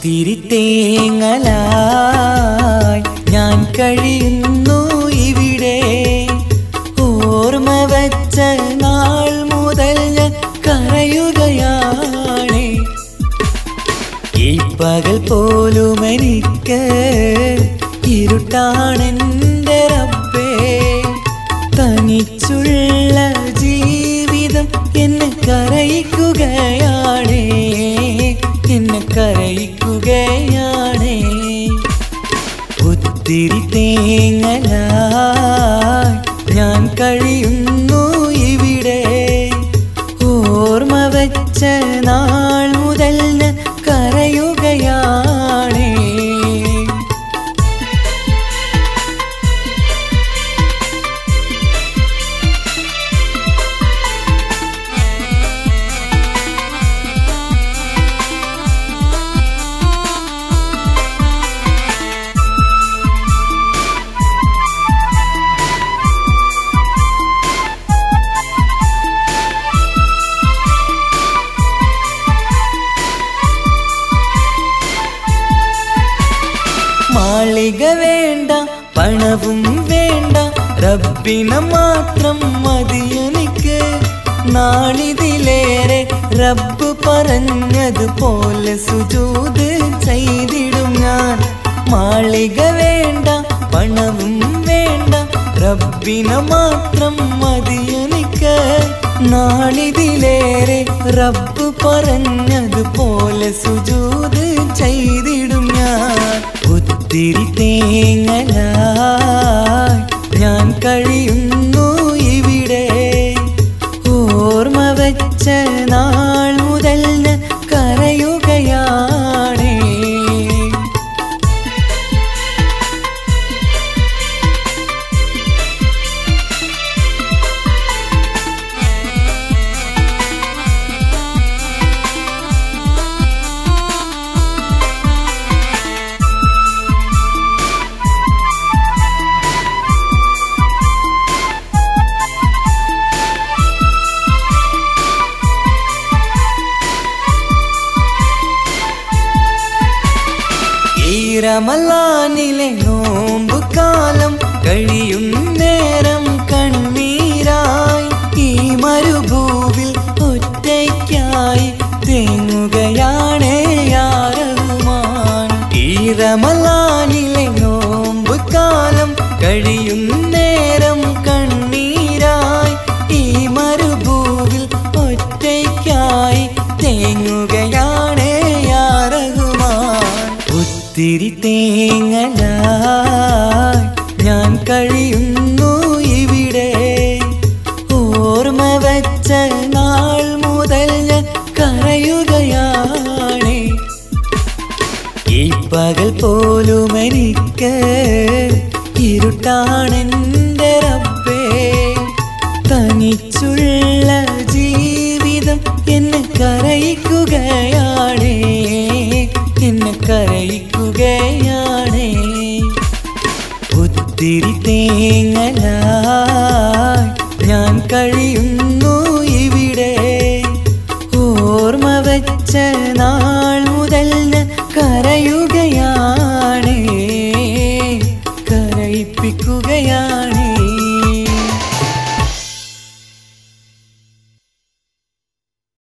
ഒത്തിരി തേങ്ങലായി ഞാൻ കഴിയുന്നു ഇവിടെ ഓർമ്മ വച്ച നാൾ മുതൽ ഞാൻ കരയുകയാണ് ഈ പകൽ പോലും എനിക്ക് ഇരുട്ടാണെൻ്റെ റബ്ബേ തനിച്ചുള്ള ജീവിതം എന്നെ കരയിക്കുകയാണേ എന്നെ കരയിക്കുകയാണേ ഒത്തിരി തേങ്ങലായി ഞാൻ കഴിയുന്നു ഇവിടെ ഓർമ്മ വച്ച നാൾ മുതൽ ഞാൻ കരയുകയാണേ മാളിക വേണ്ട പണവും വേണ്ട റബ്ബിനെ മാത്രം മതി എനിക്ക് നാളിതിലേറെ റബ്ബ് പറഞ്ഞതുപോലെ സുജൂത് ചെയ്തിടും ഞാൻ മാളിക വേണ്ട പണവും വേണ്ട റബ്ബിനെ മാത്രം മതി എനിക്ക് നാളിതിലേറെ റബ്ബ് പറഞ്ഞതുപോലെ സുജൂത് ചെയ്തിടും ഞാൻ ഒത്തിരി തേങ്ങലായി ഞാൻ കഴിയുന്നു ഇവിടെ ഓർമ്മ വച്ച നാൾ മുതൽ ഞാൻ കരയുകയാണേ ഈ റമലാനിലെ നോമ്പ് കാലം കഴിയും നേരം കണ്ണീരായി ഈ മരുഭൂവിൽ ഒറ്റയ്ക്കായി തേങ്ങുകയാണേ യാറഹുമാൻ ഈ റമലാനിലെ നോമ്പ് കാലം കഴിയും നേരം കണ്ണീരായി ഈ മരുഭൂവിൽ ഒറ്റയ്ക്കായി തേങ്ങുകയാണേ യാറഹുമാൻ ഒത്തിരി തേങ്ങലായി ഞാൻ കഴിയുന്നു ഇവിടെ ഓർമ്മ വച്ച നാൾ മുതൽ ഞാൻ കരയുകയാണ് ഈ പകൽ പോലും എനിക്ക് ഇരുട്ടാണെൻ്റെ റബ്ബേ തനിച്ചുള്ള ജീവിതം എന്നെ കരയിക്കുകയാണേ എന്നെ കരയിക്കുകയാണേ ഒത്തിരി തേങ്ങലായി ഞാൻ കഴിയുന്നു ഇവിടെ ഓർമ്മ വച്ച നാൾ